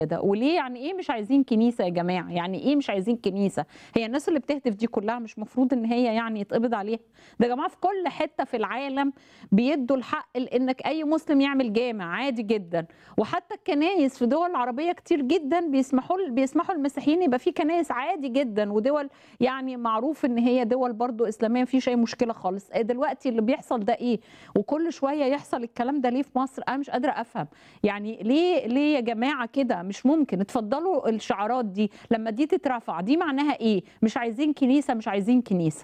ده وليه يعني ايه مش عايزين كنيسه يا جماعه يعني ايه مش عايزين كنيسه هي الناس اللي بتهتف دي كلها مش مفروض ان هي يعني يتقبض عليها ده يا جماعه في كل حته في العالم بيدوا الحق لانك اي مسلم يعمل جامع عادي جدا وحتى الكنايس في دول عربيه كتير جدا بيسمحوا بيسمحوا المسيحيين يبقى في كنايس عادي جدا ودول يعني معروف ان هي دول برضو اسلاميه مفيش اي مشكله خالص دلوقتي اللي بيحصل ده ايه وكل شويه يحصل الكلام ده ليه في مصر انا مش قادره افهم يعني ليه ليه يا جماعه كده مش ممكن اتفضلوا الشعارات دي لما دي تترفع دي معناها ايه مش عايزين كنيسه مش عايزين كنيسه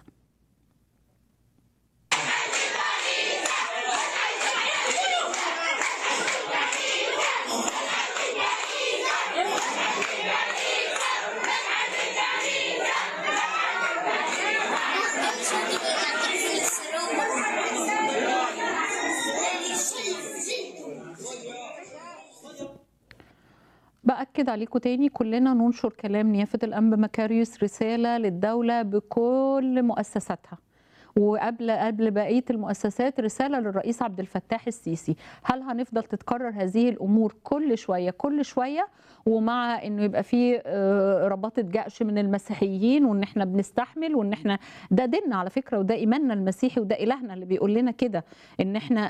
باكد عليكم تاني كلنا ننشر كلام نيافه الانبا مكاريوس رساله للدوله بكل مؤسساتها وقبل قبل بقيه المؤسسات رساله للرئيس عبد الفتاح السيسي هل هنفضل تتكرر هذه الامور كل شويه كل شويه ومع انه يبقى في رباطه جأش من المسيحيين وان احنا بنستحمل وان احنا ده ديننا على فكره وده ايماننا المسيحي وده الهنا اللي بيقول لنا كده ان احنا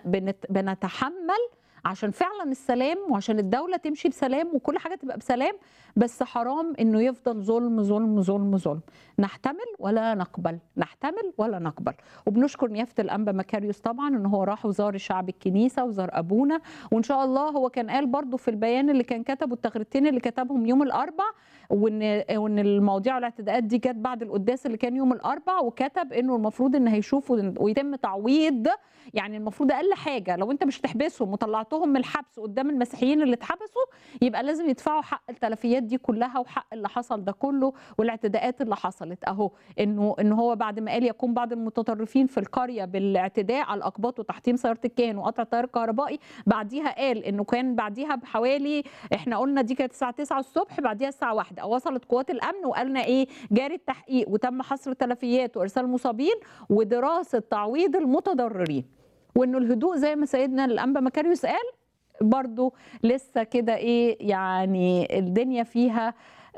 بنتحمل عشان فعلا السلام وعشان الدولة تمشي بسلام وكل حاجة تبقى بسلام بس حرام انه يفضل ظلم ظلم ظلم ظلم نحتمل ولا نقبل نحتمل ولا نقبل وبنشكر نيافة الأنبا مكاريوس طبعا ان هو راح وزار شعب الكنيسة وزار أبونا وإن شاء الله هو كان قال برضو في البيان اللي كان كتبه التغريدتين اللي كتبهم يوم الأربع وان وان المواضيع والاعتداءات دي جت بعد القداس اللي كان يوم الاربع وكتب انه المفروض ان هيشوفوا ويتم تعويض يعني المفروض اقل حاجه لو انت مش تحبسهم وطلعتهم من الحبس قدام المسيحيين اللي اتحبسوا يبقى لازم يدفعوا حق التلفيات دي كلها وحق اللي حصل ده كله والاعتداءات اللي حصلت اهو انه ان هو بعد ما قال يقوم بعض المتطرفين في القريه بالاعتداء على الاقباط وتحطيم سياره الكاهن وقطع التيار الكهربائي بعديها قال انه كان بعديها بحوالي احنا قلنا دي كانت الساعه 9 الصبح بعديها الساعه 1 وصلت قوات الامن وقالنا ايه جاري التحقيق وتم حصر تلفيات وارسال المصابين ودراسه تعويض المتضررين وانه الهدوء زي ما سيدنا الانبا مكاريوس قال برضو لسه كده ايه يعني الدنيا فيها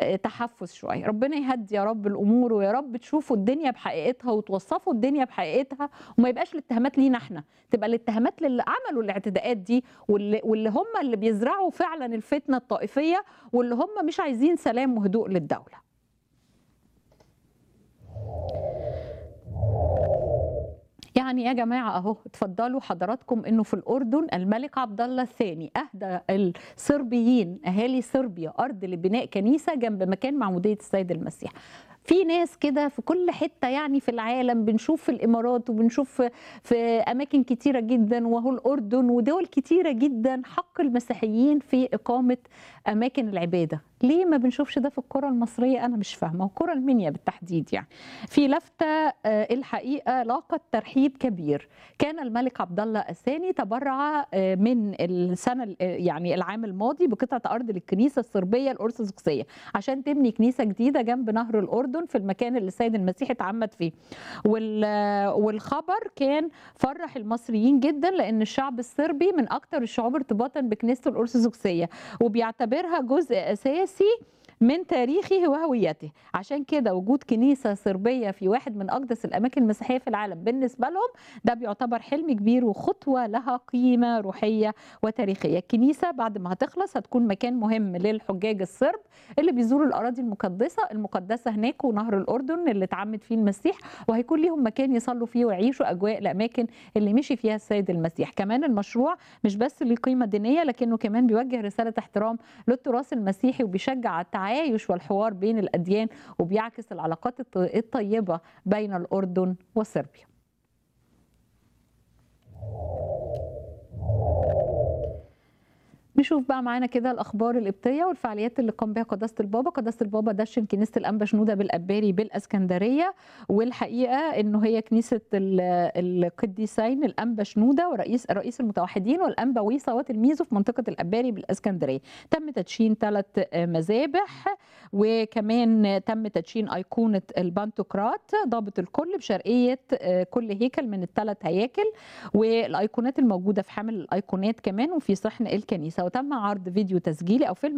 تحفز شويه ربنا يهدي يا رب الامور ويا رب تشوفوا الدنيا بحقيقتها وتوصفوا الدنيا بحقيقتها وما يبقاش الاتهامات لينا احنا تبقى الاتهامات للي عملوا الاعتداءات دي واللي, واللي هم اللي بيزرعوا فعلا الفتنه الطائفيه واللي هم مش عايزين سلام وهدوء للدوله يعني يا جماعه اهو اتفضلوا حضراتكم انه في الاردن الملك عبد الله الثاني اهدى الصربيين اهالي صربيا ارض لبناء كنيسه جنب مكان معموديه السيد المسيح في ناس كده في كل حته يعني في العالم بنشوف في الامارات وبنشوف في اماكن كتيره جدا وهو الاردن ودول كتيره جدا حق المسيحيين في اقامه اماكن العباده ليه ما بنشوفش ده في الكره المصريه انا مش فاهمه وكره المنيا بالتحديد يعني في لفته الحقيقه لاقت ترحيب كبير كان الملك عبد الله الثاني تبرع من السنه يعني العام الماضي بقطعه ارض للكنيسه الصربيه الارثوذكسيه عشان تبني كنيسه جديده جنب نهر الاردن في المكان اللي السيد المسيح اتعمد فيه والخبر كان فرح المصريين جدا لان الشعب الصربي من اكثر الشعوب ارتباطا بكنيسته الارثوذكسيه وبيعتبرها جزء اساسي من تاريخه وهويته عشان كده وجود كنيسة صربية في واحد من أقدس الأماكن المسيحية في العالم بالنسبة لهم ده بيعتبر حلم كبير وخطوة لها قيمة روحية وتاريخية الكنيسة بعد ما هتخلص هتكون مكان مهم للحجاج الصرب اللي بيزوروا الأراضي المقدسة المقدسة هناك ونهر الأردن اللي اتعمد فيه المسيح وهيكون ليهم مكان يصلوا فيه ويعيشوا أجواء الأماكن اللي مشي فيها السيد المسيح كمان المشروع مش بس ليه قيمة دينية لكنه كمان بيوجه رسالة احترام للتراث المسيحي وبيشجع التعايش التعايش والحوار بين الأديان وبيعكس العلاقات الطيبة بين الأردن وصربيا نشوف بقى معانا كده الاخبار القبطيه والفعاليات اللي قام بها قداسه البابا قداسه البابا دشن كنيسه الانبا شنوده بالاباري بالاسكندريه والحقيقه انه هي كنيسه القديسين الانبا شنوده ورئيس رئيس المتوحدين والانبا ويصا وتلميذه في منطقه الاباري بالاسكندريه تم تدشين ثلاث مذابح وكمان تم تدشين ايقونه البانتوكرات ضابط الكل بشرقيه كل هيكل من الثلاث هياكل والايقونات الموجوده في حامل الايقونات كمان وفي صحن الكنيسه وتم عرض فيديو تسجيلي او فيلم